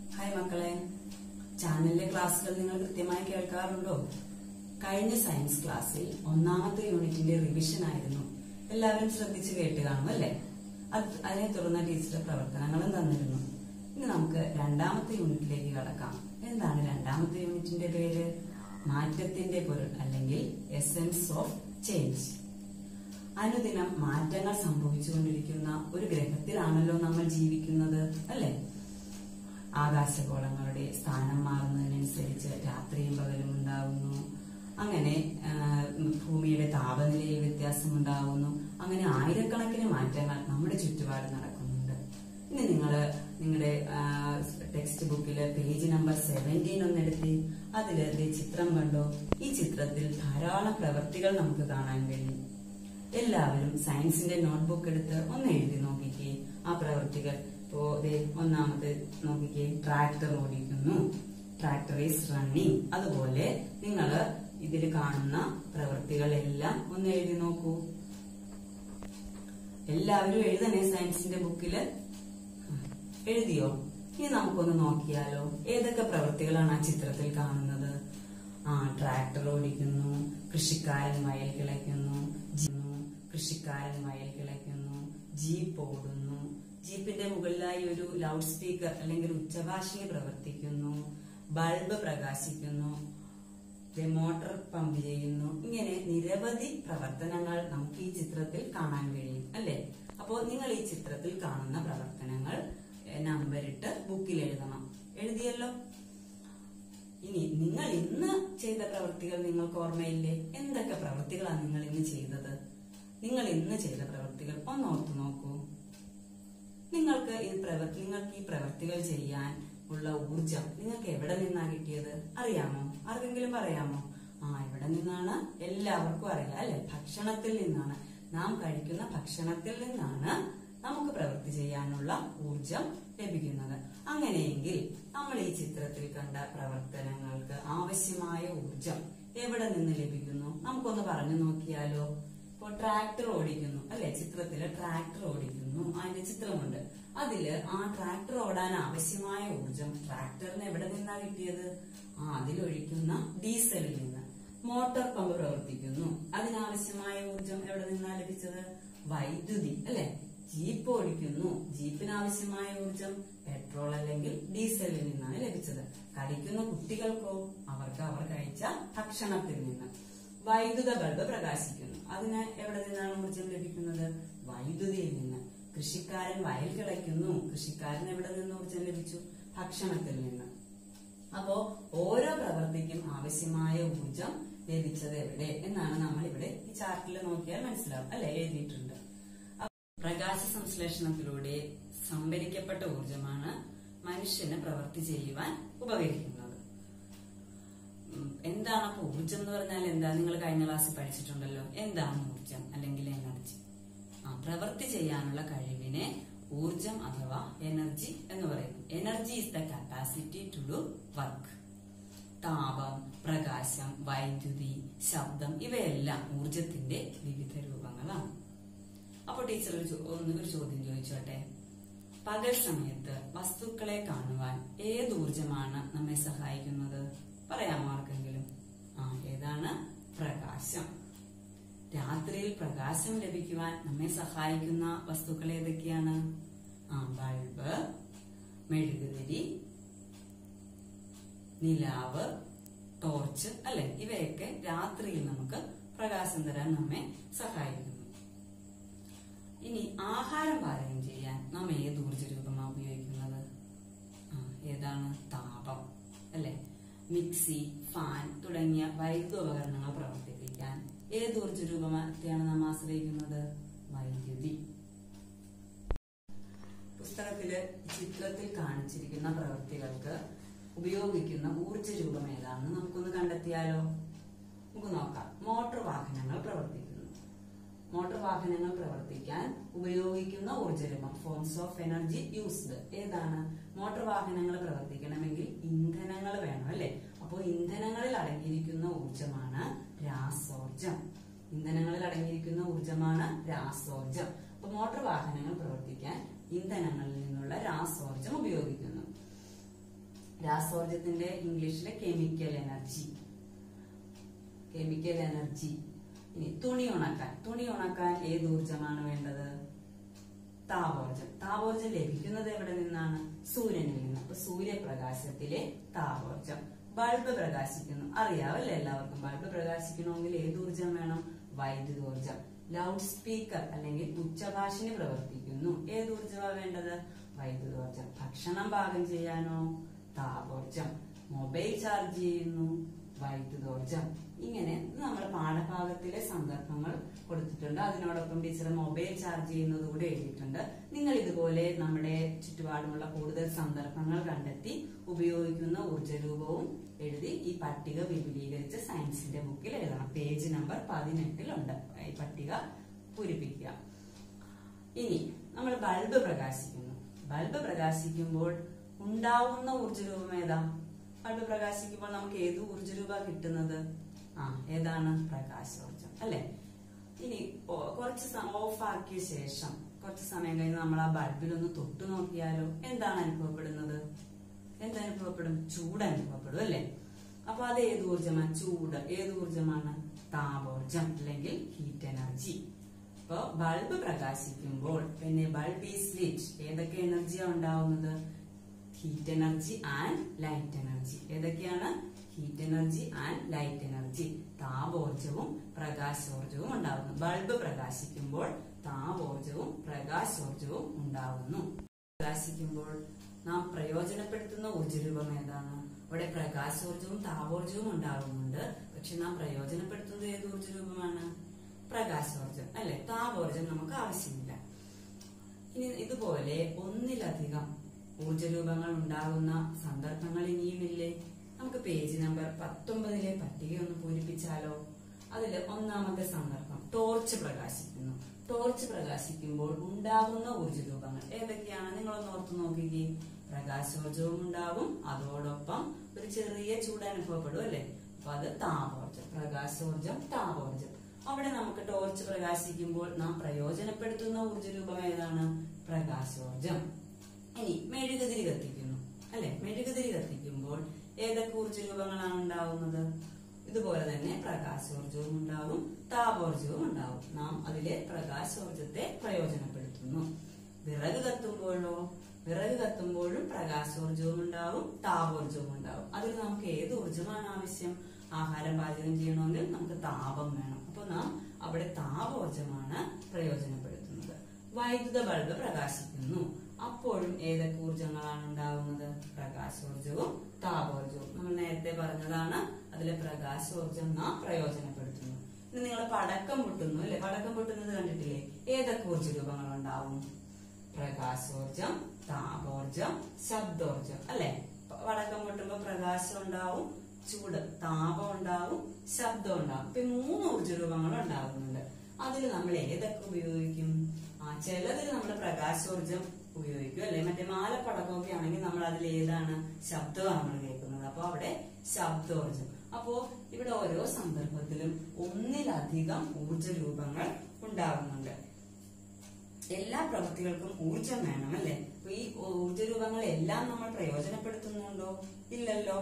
hi മക്കളെ ചാനലിലെ ക്ലാസ്സുകൾ നിങ്ങൾ കൃത്യമായി കേൾക്കാറുണ്ടോ കഴിഞ്ഞ സയൻസ് ക്ലാസ്സിൽ ഒന്നാമത്തെ യൂണിറ്റിന്റെ റിവിഷൻ ആയിരുന്നു എല്ലാവരും ശ്രദ്ധിച്ചു കേട്ട് കാണും അല്ലേ അത് അതിനെ തുടർന്ന ടീച്ചറുടെ പ്രവർത്തനങ്ങളും തന്നിരുന്നു ഇനി നമുക്ക് രണ്ടാമത്തെ യൂണിറ്റിലേക്ക് കടക്കാം എന്താണ് രണ്ടാമത്തെ യൂണിറ്റിന്റെ പേര് മാറ്റത്തിന്റെ പൊരുൾ അല്ലെങ്കിൽ എസെൻസ് ഓഫ് ചേഞ്ച് അനുദിനം മാറ്റങ്ങൾ സംഭവിച്ചുകൊണ്ടിരിക്കുന്ന ഒരു ഗ്രഹത്തിലാണല്ലോ നമ്മൾ ജീവിക്കുന്നത് അല്ലെ ആകാശഗോളങ്ങളുടെ സ്ഥാനം മാറുന്നതിനനുസരിച്ച് രാത്രിയും പകലും ഉണ്ടാകുന്നു അങ്ങനെ ആ, ഭൂമിയുടെ താപനിലയിൽ വ്യത്യാസം ഉണ്ടാകുന്നു അങ്ങനെ ആയിരക്കണക്കിന് മാറ്റങ്ങൾ നമ്മുടെ ചുറ്റുപാട് നടക്കുന്നുണ്ട് ഇനി നിങ്ങൾ നിങ്ങളുടെ ടെക്സ്റ്റ് ബുക്കില് പേജ് നമ്പർ സെവൻറ്റീൻ ഒന്നെടുത്തി അതില് ദേ ചിത്രം കണ്ടോ ഈ ചിത്രത്തിൽ ധാരാളം പ്രവൃത്തികൾ നമുക്ക് കാണാൻ കഴിയും എല്ലാവരും സയൻസിന്റെ നോട്ട്ബുക്ക് എടുത്ത് ഒന്ന് എഴുതി നോക്കിക്കേ ആ പ്രവൃത്തികൾ ഇപ്പോ ദേ ഒന്നാമത് നോക്കിക്കേ ട്രാക്ടർ ഓടിക്കുന്നു ട്രാക്ടർ ഈസ് റണ്ണിങ് അതുപോലെ നിങ്ങൾ ഇതിൽ കാണുന്ന പ്രവൃത്തികളെല്ലാം ഒന്ന് എഴുതി നോക്കൂ എല്ലാവരും എഴുതണേ സയൻസിന്റെ ബുക്കില് എഴുതിയോ ഇനി നമുക്കൊന്ന് നോക്കിയാലോ ഏതൊക്കെ പ്രവൃത്തികളാണ് ആ ചിത്രത്തിൽ കാണുന്നത് ആ ട്രാക്ടർ ഓടിക്കുന്നു കൃഷിക്കാരൻ വയൽ കിളയ്ക്കുന്നു ജിന്നു കൃഷിക്കാരൻ വയൽ കിളയ്ക്കുന്നു ജീപ്പ് ഓടുന്നു ജീപ്പിന്റെ മുകളിലായി ഒരു ലൗഡ് സ്പീക്കർ അല്ലെങ്കിൽ ഉച്ചഭാഷിണി പ്രവർത്തിക്കുന്നു ബൾബ് പ്രകാശിക്കുന്നു ദേ മോട്ടോർ പമ്പ് ചെയ്യുന്നു ഇങ്ങനെ നിരവധി പ്രവർത്തനങ്ങൾ നമുക്ക് ഈ ചിത്രത്തിൽ കാണാൻ കഴിയും അല്ലെ അപ്പോ നിങ്ങൾ ഈ ചിത്രത്തിൽ കാണുന്ന പ്രവർത്തനങ്ങൾ എ, നമ്പരിട്ട് ബുക്കിൽ എഴുതണം എഴുതിയല്ലോ ഇനി നിങ്ങൾ ഇന്ന് ചെയ്ത പ്രവൃത്തികൾ നിങ്ങൾക്ക് ഓർമ്മയില്ലേ എന്തൊക്കെ പ്രവൃത്തികളാണ് നിങ്ങൾ ഇന്ന് ചെയ്തത് നിങ്ങൾ ഇന്ന് ചെയ്ത പ്രവൃത്തികൾ ഒന്ന് ഓർത്തു നോക്കൂ നിങ്ങൾക്ക് ഈ പ്രവൃത്തി നിങ്ങൾക്ക് ഈ പ്രവൃത്തികൾ ചെയ്യാൻ ഉള്ള ഊർജം നിങ്ങൾക്ക് എവിടെ നിന്നാ കിട്ടിയത് അറിയാമോ ആർക്കെങ്കിലും പറയാമോ ആ എവിടെ നിന്നാണ് എല്ലാവർക്കും അറിയാം അല്ലെ ഭക്ഷണത്തിൽ നിന്നാണ് നാം കഴിക്കുന്ന ഭക്ഷണത്തിൽ നിന്നാണ് നമുക്ക് പ്രവൃത്തി ചെയ്യാനുള്ള ഊർജം ലഭിക്കുന്നത് അങ്ങനെയെങ്കിൽ നമ്മൾ ഈ ചിത്രത്തിൽ കണ്ട പ്രവർത്തനങ്ങൾക്ക് ആവശ്യമായ ഊർജം എവിടെ നിന്ന് ലഭിക്കുന്നു നമുക്കൊന്ന് പറഞ്ഞു നോക്കിയാലോ ഇപ്പൊ ട്രാക്ടർ ഓടിക്കുന്നു അല്ലെ ചിത്രത്തില് ട്രാക്ടർ ഓടിക്കുന്നു അതിന്റെ ചിത്രമുണ്ട് അതില് ആ ട്രാക്ടർ ഓടാൻ ആവശ്യമായ ഊർജം ട്രാക്ടറിന് എവിടെ നിന്നാ കിട്ടിയത് ആ അതിലൊഴിക്കുന്ന ഡീസലിൽ നിന്ന് മോട്ടോർ പമ്പ് പ്രവർത്തിക്കുന്നു അതിനാവശ്യമായ ഊർജം എവിടെ നിന്നാ ലഭിച്ചത് വൈദ്യുതി അല്ലെ ജീപ്പ് ഓടിക്കുന്നു ജീപ്പിന് ആവശ്യമായ ഊർജം പെട്രോൾ അല്ലെങ്കിൽ ഡീസലിൽ നിന്നാണ് ലഭിച്ചത് കഴിക്കുന്ന കുട്ടികൾക്കോ അവർക്ക് അവർ കഴിച്ച ഭക്ഷണത്തിൽ നിന്ന് വൈദ്യുത ബൾബ് പ്രകാശിക്കുന്നു അതിന് എവിടെ നിന്നാണ് ഊർജം ലഭിക്കുന്നത് വൈദ്യുതിയിൽ നിന്ന് കൃഷിക്കാരൻ വയൽ കിളയ്ക്കുന്നു കൃഷിക്കാരൻ എവിടെ നിന്ന് ഊർജം ലഭിച്ചു ഭക്ഷണത്തിൽ നിന്ന് അപ്പോ ഓരോ പ്രവൃത്തിക്കും ആവശ്യമായ ഊർജം ലഭിച്ചത് എവിടെ എന്നാണ് നമ്മൾ ഇവിടെ ഈ ചാർട്ടിൽ നോക്കിയാൽ മനസ്സിലാവും അല്ലെ എഴുതിയിട്ടുണ്ട് അപ്പൊ പ്രകാശ സംശ്ലേഷണത്തിലൂടെ സംഭരിക്കപ്പെട്ട ഊർജമാണ് മനുഷ്യന് പ്രവൃത്തി ചെയ്യുവാൻ ഉപകരിക്കുന്നത് ഉം, എന്താണ് അപ്പൊ ഊർജം എന്ന് പറഞ്ഞാൽ എന്താ നിങ്ങൾ കഴിഞ്ഞ ക്ലാസ്സിൽ പഠിച്ചിട്ടുണ്ടല്ലോ എന്താണ് ഊർജം അല്ലെങ്കിൽ എനർജി ആ പ്രവൃത്തി ചെയ്യാനുള്ള കഴിവിനെ ഊർജം അഥവാ എനർജി എന്ന് പറയുന്നു energy is the capacity to do work താപം പ്രകാശം വൈദ്യുതി ശബ്ദം ഇവയെല്ലാം ഊർജത്തിന്റെ വിവിധ രൂപങ്ങളാണ് അപ്പൊ ടീച്ചർ ഒരു ചോ- ഒന്ന് ഒരു ചോദ്യം ചോദിച്ചോട്ടെ പകൽ സമയത്ത് വസ്തുക്കളെ കാണുവാൻ ഏത് ഊർജമാണ് നമ്മെ സഹായിക്കുന്നത് പറയാമോ ആർക്കെങ്കിലും ആ ഏതാണ് പ്രകാശം രാത്രിയിൽ പ്രകാശം ലഭിക്കുവാൻ നമ്മെ സഹായിക്കുന്ന വസ്തുക്കൾ ഏതൊക്കെയാണ് ആ ബൾബ് മെഴുകുതിരി നിലാവ് ടോർച്ച് അല്ലെ ഇവയൊക്കെ രാത്രിയിൽ നമുക്ക് പ്രകാശം തരാൻ നമ്മെ സഹായിക്കുന്നു ഇനി ആഹാരം പാചകം ചെയ്യാൻ നാം ഏത് ഊർജ രൂപമാണ് ഉപയോഗിക്കുന്നത് ആ, ഏതാണ് താപം അല്ലെ മിക്സി ഫാൻ തുടങ്ങിയ വൈദ്യുത ഉപകരണങ്ങൾ പ്രവർത്തിപ്പിക്കാൻ ഏത് ഊർജ രൂപത്തെയാണ് നാം ആശ്രയിക്കുന്നത് വൈദ്യുതി പുസ്തകത്തില് ചിത്രത്തിൽ കാണിച്ചിരിക്കുന്ന പ്രവൃത്തികൾക്ക് ഉപയോഗിക്കുന്ന ഊർജ രൂപം ഏതാണെന്ന് നമുക്കൊന്ന് കണ്ടെത്തിയാലോ നമുക്ക് നോക്കാം മോട്ടോർ വാഹനങ്ങൾ പ്രവർത്തിക്കുന്നു മോട്ടോർ വാഹനങ്ങൾ പ്രവർത്തിക്കാൻ ഉപയോഗിക്കുന്ന ഊർജ്ജരൂപം ഫോംസ് ഓഫ് എനർജി യൂസ്ഡ് ഏതാണ് മോട്ടോർ വാഹനങ്ങൾ പ്രവർത്തിക്കണമെങ്കിൽ ഇന്ധനങ്ങൾ വേണം അല്ലെ അപ്പോൾ ഇന്ധനങ്ങളിൽ അടങ്ങിയിരിക്കുന്ന ഊർജമാണ് രാസോർജം ഇന്ധനങ്ങളിൽ അടങ്ങിയിരിക്കുന്ന ഊർജമാണ് രാസോർജം അപ്പൊ മോട്ടോർ വാഹനങ്ങൾ പ്രവർത്തിക്കാൻ ഇന്ധനങ്ങളിൽ നിന്നുള്ള രാസോർജം ഉപയോഗിക്കുന്നു രാസോർജത്തിന്റെ ഇംഗ്ലീഷിലെ കെമിക്കൽ എനർജി കെമിക്കൽ എനർജി ഇനി തുണി ഉണക്കാൻ തുണി ഉണക്കാൻ ഏത് ഊർജമാണ് വേണ്ടത് താപോർജം താപോർജം ലഭിക്കുന്നത് എവിടെ നിന്നാണ് സൂര്യനിൽ നിന്ന് അപ്പൊ സൂര്യപ്രകാശത്തിലെ താപോർജം ബൾബ് പ്രകാശിക്കുന്നു അറിയാവല്ലേ എല്ലാവർക്കും ബൾബ് പ്രകാശിക്കണമെങ്കിൽ ഏത് ഊർജം വേണം വൈദ്യുതോർജം ലൗഡ് സ്പീക്കർ അല്ലെങ്കിൽ ഉച്ചഭാഷിണി പ്രവർത്തിക്കുന്നു ഏത് ഊർജമാണ് വേണ്ടത് വൈദ്യുതോർജം ഭക്ഷണം പാകം ചെയ്യാനോ താപോർജം മൊബൈൽ ചാർജ് ചെയ്യുന്നു വൈദ്യുതോർജം ഇങ്ങനെ നമ്മുടെ പാഠഭാഗത്തിലെ സന്ദർഭങ്ങൾ കൊടുത്തിട്ടുണ്ട് അതിനോടൊപ്പം ടീച്ചർ മൊബൈൽ ചാർജ് ചെയ്യുന്നത് കൂടെ എഴുതിയിട്ടുണ്ട് നിങ്ങൾ ഇതുപോലെ നമ്മുടെ ചുറ്റുപാടുമുള്ള കൂടുതൽ സന്ദർഭങ്ങൾ കണ്ടെത്തി ഉപയോഗിക്കുന്ന ഊർജ്ജരൂപവും എഴുതി ഈ പട്ടിക വിപുലീകരിച്ച് സയൻസിന്റെ ബുക്കിൽ എഴുതണം പേജ് നമ്പർ പതിനെട്ടിലുണ്ട് ഈ പട്ടിക പൂരിപ്പിക്കുക ഇനി നമ്മൾ ബൾബ് പ്രകാശിക്കുന്നു ബൾബ് പ്രകാശിക്കുമ്പോൾ ഉണ്ടാവുന്ന ഊർജ്ജരൂപം ഏതാ ബൾബ് പ്രകാശിക്കുമ്പോൾ നമുക്ക് ഏത് ഊർജ്ജരൂപ കിട്ടുന്നത് ആ ഏതാണ് പ്രകാശോർജം അല്ലെ ഇനി ഓ- കുറച്ച് ഓഫ് ആക്കിയ ശേഷം കുറച്ച് സമയം കഴിഞ്ഞ് നമ്മൾ ആ ബൾബിൽ ഒന്ന് തൊട്ടു നോക്കിയാലോ എന്താണ് അനുഭവപ്പെടുന്നത് എന്ത് അനുഭവപ്പെടും ചൂട് അനുഭവപ്പെടും അല്ലെ അപ്പൊ അത് ഏത് ഊർജമാണ് ചൂട് ഏത് ഊർജമാണ് താപോർജം അല്ലെങ്കിൽ ഹീറ്റ് എനർജി അപ്പൊ ബൾബ് പ്രകാശിക്കുമ്പോൾ പിന്നെ ബൾബ് ഈസ് ലിറ്റ് ഏതൊക്കെ എനർജിയാണ് ഉണ്ടാവുന്നത് heat energy and light energy ഏതൊക്കെയാണ് heat energy and light energy താപോർജവും പ്രകാശോർജവും ഉണ്ടാകുന്നു ബൾബ് പ്രകാശിക്കുമ്പോൾ താപോർജവും പ്രകാശോർജവും ഉണ്ടാകുന്നു പ്രകാശിക്കുമ്പോൾ നാം പ്രയോജനപ്പെടുത്തുന്ന ഊർജ്ജരൂപം ഏതാണ് അവിടെ പ്രകാശോർജവും താപോർജവും ഉണ്ടാകുന്നുണ്ട് പക്ഷെ നാം പ്രയോജനപ്പെടുത്തുന്നത് ഏത് ഊർജ്ജരൂപമാണ് പ്രകാശോർജം അല്ലെ താപോർജം നമുക്ക് ആവശ്യമില്ല ഇനി ഇതുപോലെ ഒന്നിലധികം ഊർജ്ജരൂപങ്ങൾ ഉണ്ടാകുന്ന സന്ദർഭങ്ങൾ ഇനിയുമില്ലേ നമുക്ക് പേജ് നമ്പർ പത്തൊമ്പതിലെ പട്ടിക ഒന്ന് പൂരിപ്പിച്ചാലോ അതിൽ ഒന്നാമത്തെ സന്ദർഭം ടോർച്ച് പ്രകാശിക്കുന്നു ടോർച്ച് പ്രകാശിക്കുമ്പോൾ ഉണ്ടാകുന്ന ഊർജ്ജരൂപങ്ങൾ ഏതൊക്കെയാണ് നിങ്ങളൊന്ന് ഓർത്ത് നോക്കുകയും പ്രകാശോർജവും ഉണ്ടാകും അതോടൊപ്പം ഒരു ചെറിയ ചൂട് അനുഭവപ്പെടും അല്ലെ അപ്പൊ അത് താപോർജം പ്രകാശോർജം താപോർജം അവിടെ നമുക്ക് ടോർച്ച് പ്രകാശിക്കുമ്പോൾ നാം പ്രയോജനപ്പെടുത്തുന്ന ഊർജ്ജരൂപം ഏതാണ് പ്രകാശോർജം ഇനി മെഴുകുതിരി കത്തിക്കുന്നു അല്ലെ മെഴുകുതിരി കത്തിക്കുമ്പോൾ ഏതൊക്കെ ഊർജ്ജരൂപങ്ങളാണ് ഉണ്ടാവുന്നത് ഇതുപോലെ തന്നെ പ്രകാശോർജവും ഉണ്ടാവും താപോർജവും ഉണ്ടാവും നാം അതിലെ പ്രകാശോർജത്തെ പ്രയോജനപ്പെടുത്തുന്നു വിറക് കത്തുമ്പോഴോ വിറക് കത്തുമ്പോഴും പ്രകാശോർജവും ഉണ്ടാവും താപോർജവും ഉണ്ടാവും അതിൽ നമുക്ക് ഏത് ഊർജമാണ് ആവശ്യം ആഹാരം പാചകം ചെയ്യണമെങ്കിൽ നമുക്ക് താപം വേണം അപ്പൊ നാം അവിടെ താപോർജമാണ് പ്രയോജനപ്പെടുത്തുന്നത് വൈദ്യുത ബൾബ് പ്രകാശിക്കുന്നു അപ്പോഴും ഏതൊക്കെ ഊർജങ്ങളാണ് ഉണ്ടാകുന്നത് പ്രകാശോർജവും താപോർജവും നമ്മൾ നേരത്തെ പറഞ്ഞതാണ് അതിലെ പ്രകാശോർജം നാം പ്രയോജനപ്പെടുത്തുന്നു ഇനി നിങ്ങൾ പടക്കം പൊട്ടുന്നു അല്ലെ പടക്കം പൊട്ടുന്നത് കണ്ടിട്ടില്ലേ ഏതൊക്കെ ഊർജ രൂപങ്ങൾ ഉണ്ടാവും പ്രകാശോർജം താപോർജം ശബ്ദോർജം അല്ലെ പടക്കം പൊട്ടുമ്പോ പ്രകാശം ഉണ്ടാവും ചൂട് താപം ഉണ്ടാവും ശബ്ദം ഉണ്ടാവും ഇപ്പൊ ഈ മൂന്ന് ഊർജ രൂപങ്ങൾ ഉണ്ടാകുന്നുണ്ട് അതിൽ നമ്മൾ ഏതൊക്കെ ഉപയോഗിക്കും ആ ചിലതിൽ നമ്മൾ പ്രകാശോർജം ഉപയോഗിക്കും അല്ലെ മറ്റേ മാലപ്പടക്കമൊക്കെ ആണെങ്കിൽ നമ്മൾ അതിൽ ഏതാണ് ശബ്ദമാണ് നമ്മൾ കേൾക്കുന്നത് അപ്പൊ അവിടെ ശബ്ദോർജം അപ്പോ ഇവിടെ ഓരോ സന്ദർഭത്തിലും ഒന്നിലധികം ഊർജ രൂപങ്ങൾ ഉണ്ടാകുന്നുണ്ട് എല്ലാ പ്രവൃത്തികൾക്കും ഊർജം വേണം അല്ലെ അപ്പൊ ഈ ഊർജ രൂപങ്ങളെല്ലാം നമ്മൾ പ്രയോജനപ്പെടുത്തുന്നുണ്ടോ ഇല്ലല്ലോ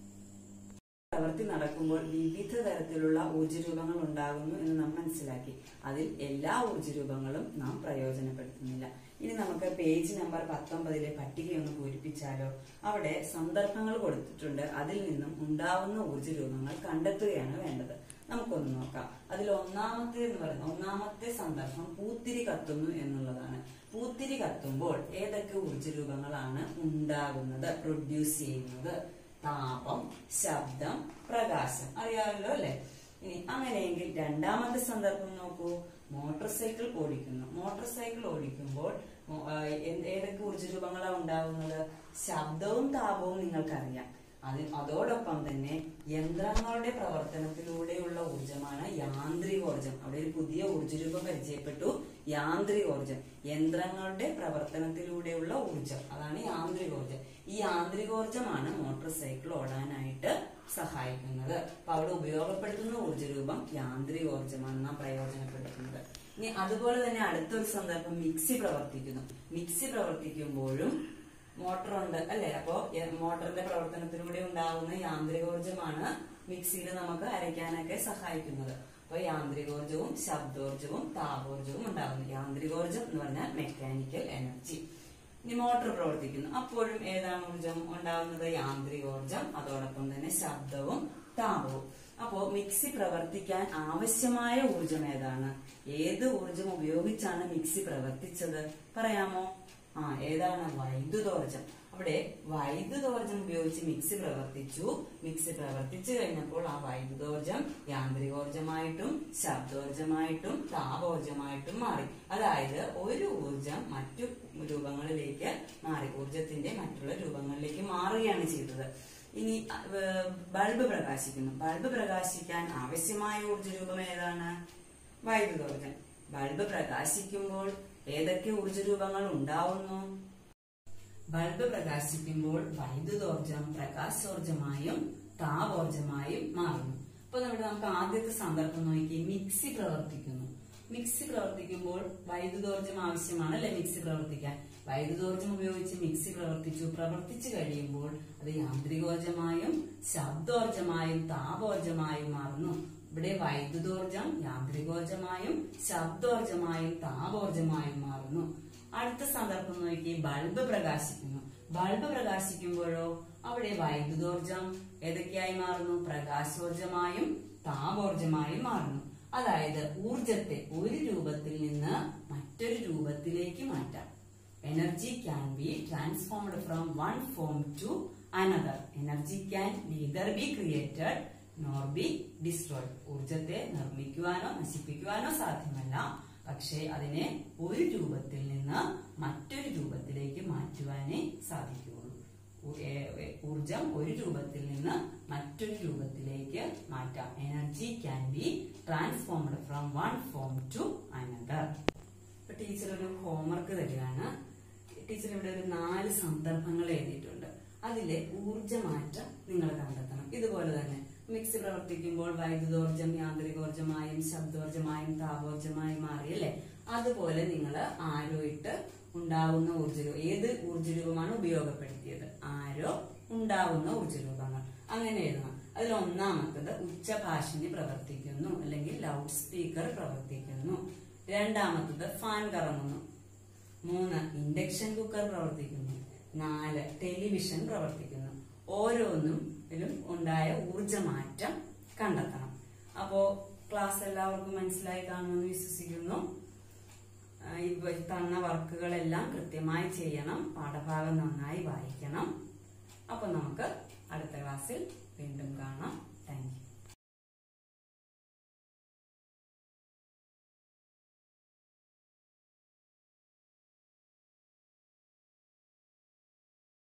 പ്രവൃത്തി നടക്കുമ്പോൾ വിവിധ തരത്തിലുള്ള ഊർജ്ജരൂപങ്ങൾ ഉണ്ടാകുന്നു എന്ന് നാം മനസ്സിലാക്കി അതിൽ എല്ലാ ഊർജ്ജരൂപങ്ങളും നാം പ്രയോജനപ്പെടുത്തുന്നില്ല ഇനി നമുക്ക് പേജ് നമ്പർ പത്തൊമ്പതിലെ പട്ടികയൊന്ന് പൂരിപ്പിച്ചാലോ അവിടെ സന്ദർഭങ്ങൾ കൊടുത്തിട്ടുണ്ട് അതിൽ നിന്നും ഉണ്ടാവുന്ന ഊർജ്ജരൂപങ്ങൾ കണ്ടെത്തുകയാണ് വേണ്ടത് നമുക്കൊന്ന് നോക്കാം അതിൽ ഒന്നാമത്തെ എന്ന് പറയുന്നത് ഒന്നാമത്തെ സന്ദർഭം പൂത്തിരി കത്തുന്നു എന്നുള്ളതാണ് പൂത്തിരി കത്തുമ്പോൾ ഏതൊക്കെ ഊർജ്ജരൂപങ്ങളാണ് ഉണ്ടാകുന്നത് പ്രൊഡ്യൂസ് ചെയ്യുന്നത് താപം ശബ്ദം പ്രകാശം അറിയാമല്ലോ അല്ലെ ഇനി അങ്ങനെയെങ്കിൽ രണ്ടാമത്തെ സന്ദർഭം നോക്കൂ മോട്ടോർ സൈക്കിൾ ഓടിക്കുന്നു മോട്ടോർ സൈക്കിൾ ഓടിക്കുമ്പോൾ മോ- ആ, എന്ത്- ഏതൊക്കെ ഊർജ്ജരൂപങ്ങളാണ് ഉണ്ടാവുന്നത് ശബ്ദവും താപവും നിങ്ങൾക്കറിയാം അത് അതോടൊപ്പം തന്നെ യന്ത്രങ്ങളുടെ പ്രവർത്തനത്തിലൂടെയുള്ള ഊർജമാണ് യാന്ത്രികോർജം അവിടെ ഒരു പുതിയ ഊർജ്ജരൂപം പരിചയപ്പെട്ടു യാന്ത്രികോർജം യന്ത്രങ്ങളുടെ പ്രവർത്തനത്തിലൂടെയുള്ള ഊർജം അതാണ് യാന്ത്രികോർജം ഈ യാന്ത്രികോർജമാണ് മോട്ടോർ സൈക്കിൾ ഓടാനായിട്ട് സഹായിക്കുന്നത് അപ്പൊ അവിടെ ഉപയോഗപ്പെടുത്തുന്ന ഊർജ്ജരൂപം യാന്ത്രികോർജമാണ് നാം പ്രയോജനപ്പെടുത്തുന്നത് ഇനി അതുപോലെ തന്നെ അടുത്തൊരു സന്ദർഭം മിക്സി പ്രവർത്തിക്കുന്നു മിക്സി പ്രവർത്തിക്കുമ്പോഴും മോട്ടറുണ്ട് അല്ലെ അപ്പോ യ- മോട്ടറിന്റെ പ്രവർത്തനത്തിലൂടെ ഉണ്ടാകുന്ന യാന്ത്രികോർജമാണ് മിക്സിയിൽ നമുക്ക് അരയ്ക്കാനൊക്കെ സഹായിക്കുന്നത് അപ്പൊ യാന്ത്രികോർജവും ശബ്ദോർജവും താപോർജവും ഉണ്ടാകുന്നു യാന്ത്രികോർജം എന്ന് പറഞ്ഞാൽ മെക്കാനിക്കൽ എനർജി ഇനി മോട്ടോർ പ്രവർത്തിക്കുന്നു അപ്പോഴും ഏതാണ് ഊർജം ഉണ്ടാകുന്നത് യാന്ത്രികോർജം അതോടൊപ്പം തന്നെ ശബ്ദവും താപവും അപ്പോ മിക്സി പ്രവർത്തിക്കാൻ ആവശ്യമായ ഊർജം ഏതാണ് ഏത് ഊർജം ഉപയോഗിച്ചാണ് മിക്സി പ്രവർത്തിച്ചത് പറയാമോ ആ ഏതാണ് വൈദ്യുതോർജം അവിടെ വൈദ്യുതോർജം ഉപയോഗിച്ച് മിക്സി പ്രവർത്തിച്ചു മിക്സി പ്രവർത്തിച്ചു കഴിഞ്ഞപ്പോൾ ആ വൈദ്യുതോർജം യാന്ത്രികോർജമായിട്ടും ശബ്ദോർജമായിട്ടും താപോർജമായിട്ടും മാറി അതായത് ഒരു ഊർജം മറ്റു രൂപങ്ങളിലേക്ക് മാറി ഊർജത്തിന്റെ മറ്റുള്ള രൂപങ്ങളിലേക്ക് മാറുകയാണ് ചെയ്തത് ഇനി ഏഹ്, ബൾബ് പ്രകാശിക്കുന്നു ബൾബ് പ്രകാശിക്കാൻ ആവശ്യമായ ഊർജ രൂപം ഏതാണ് വൈദ്യുതോർജം ബൾബ് പ്രകാശിക്കുമ്പോൾ ഏതൊക്കെ ഊർജ രൂപങ്ങൾ ഉണ്ടാവുന്നു ബൾബ് പ്രകാശിക്കുമ്പോൾ വൈദ്യുതോർജം പ്രകാശോർജമായും താപോർജമായും മാറുന്നു അപ്പൊ നമ്മുടെ നമുക്ക് ആദ്യത്തെ സന്ദർഭം നോക്കി മിക്സി പ്രവർത്തിക്കുന്നു മിക്സി പ്രവർത്തിക്കുമ്പോൾ വൈദ്യുതോർജം ആവശ്യമാണ് അല്ലെ മിക്സി പ്രവർത്തിക്കാൻ വൈദ്യുതോർജം ഉപയോഗിച്ച് മിക്സി പ്രവർത്തിച്ചു പ്രവർത്തിച്ചു കഴിയുമ്പോൾ അത് യാന്ത്രികോർജമായും ശബ്ദോർജമായും താപോർജമായും മാറുന്നു ഇവിടെ വൈദ്യുതോർജം യാന്ത്രികോർജമായും ശബ്ദോർജമായും താപോർജമായും മാറുന്നു അടുത്ത സന്ദർഭം നോക്കി ബൾബ് പ്രകാശിക്കുന്നു ബൾബ് പ്രകാശിക്കുമ്പോഴോ അവിടെ വൈദ്യുതോർജം ഏതൊക്കെയായി മാറുന്നു പ്രകാശോർജമായും താപോർജമായും മാറുന്നു അതായത് ഊർജത്തെ ഒരു രൂപത്തിൽ നിന്ന് മറ്റൊരു രൂപത്തിലേക്ക് മാറ്റാം energy can be transformed from one form to another energy can neither be created nor be destroyed ഊർജത്തെ നിർമ്മിക്കുവാനോ നശിപ്പിക്കുവാനോ സാധ്യമല്ല പക്ഷേ അതിനെ ഒരു രൂപത്തിൽ നിന്ന് മറ്റൊരു രൂപത്തിലേക്ക് മാറ്റുവാനേ സാധിക്കുകയുള്ളൂ ഊ- ഏ- ഏ- ഊർജം ഒരു രൂപത്തിൽ നിന്ന് മറ്റൊരു രൂപത്തിലേക്ക് മാറ്റാം energy can be transformed from one form to another ഇപ്പൊ ടീച്ചർ ഒരു ഹോംവർക്ക് തരികയാണ് ടീച്ചർ ഇവിടെ ഒരു നാല് സന്ദർഭങ്ങൾ എഴുതിയിട്ടുണ്ട് അതിലെ ഊർജമാറ്റം നിങ്ങൾ കണ്ടെത്തണം ഇതുപോലെ തന്നെ മിക്സി പ്രവർത്തിക്കുമ്പോൾ വൈദ്യുതോർജം യാന്ത്രികോർജമായും ശബ്ദോർജമായും താപോർജമായും മാറിയല്ലേ അതുപോലെ നിങ്ങൾ ആരോ ഇട്ട് ഉണ്ടാവുന്ന ഊർജ്ജരൂപം ഏത് ഊർജ്ജരൂപമാണ് ഉപയോഗപ്പെടുത്തിയത് ആരോ ഉണ്ടാവുന്ന ഊർജ്ജരൂപങ്ങൾ അങ്ങനെ എഴുതണം അതിൽ ഒന്നാമത്തത് ഉച്ചഭാഷിണി പ്രവർത്തിക്കുന്നു അല്ലെങ്കിൽ ലൗഡ് സ്പീക്കർ പ്രവർത്തിക്കുന്നു രണ്ടാമത്തത് ഫാൻ കറങ്ങുന്നു മൂന്ന് ഇൻഡക്ഷൻ കുക്കർ പ്രവർത്തിക്കുന്നു നാല് ടെലിവിഷൻ പ്രവർത്തിക്കുന്നു ഓരോന്നും ഇതിലും ഉണ്ടായ ഊർജമാറ്റം കണ്ടെത്തണം അപ്പോ ക്ലാസ് എല്ലാവർക്കും മനസ്സിലായി കാണുമെന്ന് വിശ്വസിക്കുന്നു ആ, ഈ തന്ന വർക്കുകളെല്ലാം കൃത്യമായി ചെയ്യണം പാഠഭാഗം നന്നായി വായിക്കണം അപ്പൊ നമുക്ക് അടുത്ത ക്ലാസ്സിൽ വീണ്ടും കാണാം താങ്ക് യു